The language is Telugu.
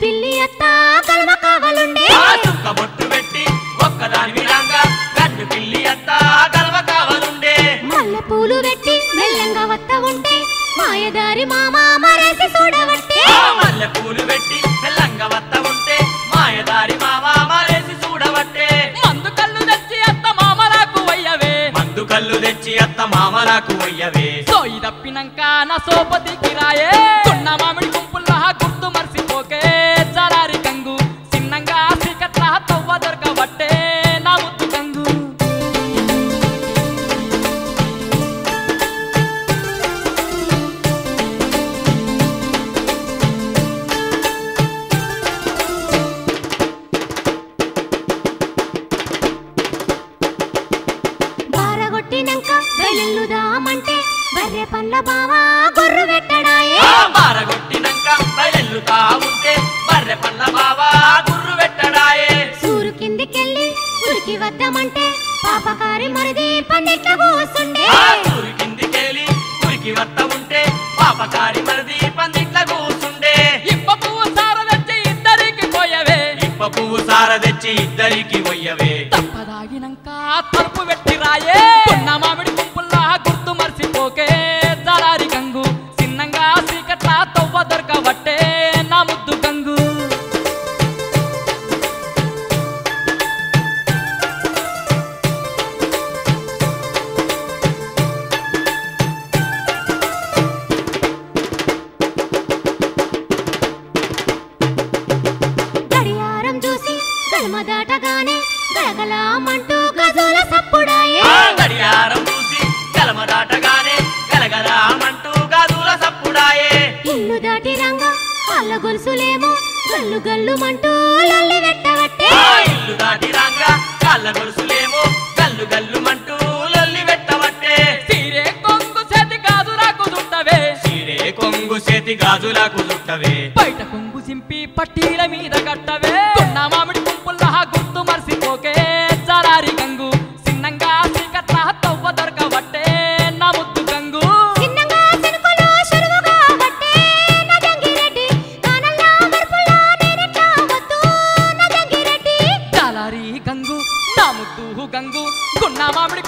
పిల్లి అత్త కలమ కావలుండే ఆ చుక్క బొట్టు పెట్టి ఒక్కదాని విధంగా గన్ను పిల్లి అత్త గల్వ కావలుండే మల్లె పూలు పెట్టి మెల్లంగా వత్త ఉంటే మాయదారి మామ మరేసి చూడవట్టే ఆ మల్లె పూలు పెట్టి తెల్లంగా వత్త ఉంటే మాయదారి మావా మారేసి చూడవట్టే మందు కళ్ళు తెచ్చి అత్త మామలకు వయ్యవే మందు కళ్ళు తెచ్చి అత్త మామలకు వయ్యవే సోయి తప్పినాక నా సోపతికి రాయే కొన్న మామిడి గుంపుల్లో గుర్తు మర్చిపోకే జరారి గంగు చిన్నంగా సీకట్ల తవ్వ దొరకబట్టే నా ముద్దు గంగు బారగొట్టినంక బయలుదామంటే బర్రె పండ్ల బావా గొర్రు పెట్టడాయే ఆ బారగొట్టినంక బయలుతా ఉంటే బర్రె పండ్ల బావా గుర్రు పెట్టడాయే సూరు కిందికెళ్ళి ఉరికి వద్దామంటే పాపకారి మరిది పందిట్ల కూసుండే ఆ సూరి కిందికెళ్ళి ఉరికి వత్త ఉంటే పాపకారి మరిది పందిట్ల కూసుండే ఇప్ప పువ్వు సార తెచ్చి ఇద్దరికి పోయవే ఇప్ప పువ్వు సార తెచ్చి ఇద్దరికి వయ్యవే తప్పదాగినాక తలుపు పెట్టి రాయే కొన్న మామిడి గుంపుల్లో గుర్తు మర్చిపోకే జరారి గంగు చిన్నంగా సీకట్ల తవ్వ దొరకబట్టే నా ముద్దు గంగు గడియారం చూసి గడమ దాటగానే గలగలామంటూ గజోల సప్పుడాయే ఆ గడియారం చూసి కలమ దాటగానే గలగలామంటూ గాజుల సప్పుడాయే ఇల్లు దాటి రంగా కాళ్ళ గొలుసులేమో గల్లు గల్లుమంటూ లల్లి పెట్టవట్టే ఆ ఇల్లు దాటి రాంగా కాళ్ళ గొలుసులేమో గల్లు గల్లుమంటూ లొల్లి పెట్టవట్టే తీరే కొంగు చేతి కాదు రాకు చుట్టవే చీరే కొంగు చేతి గాజులకు చుట్టవే బయట కొంగు సింపి పట్టీల మీద కట్టవే కొన్న మామిడి గుంపుల్లో గుర్తు మర్చిపోకే జరారి గంగు చిన్నంగా సీకట్ల తవ్వ దొరకబట్టే నా ముద్దు గంగు చిన్నగా చినుకులు సులువుగా వట్టే నా జంగిరెడ్డి కానల్లా మరుపుల్లా నేనెట్లా వద్దు నా జంగిరెడ్డి జాలారి గంగు నా ముద్దు గంగు కొన్న మామిడి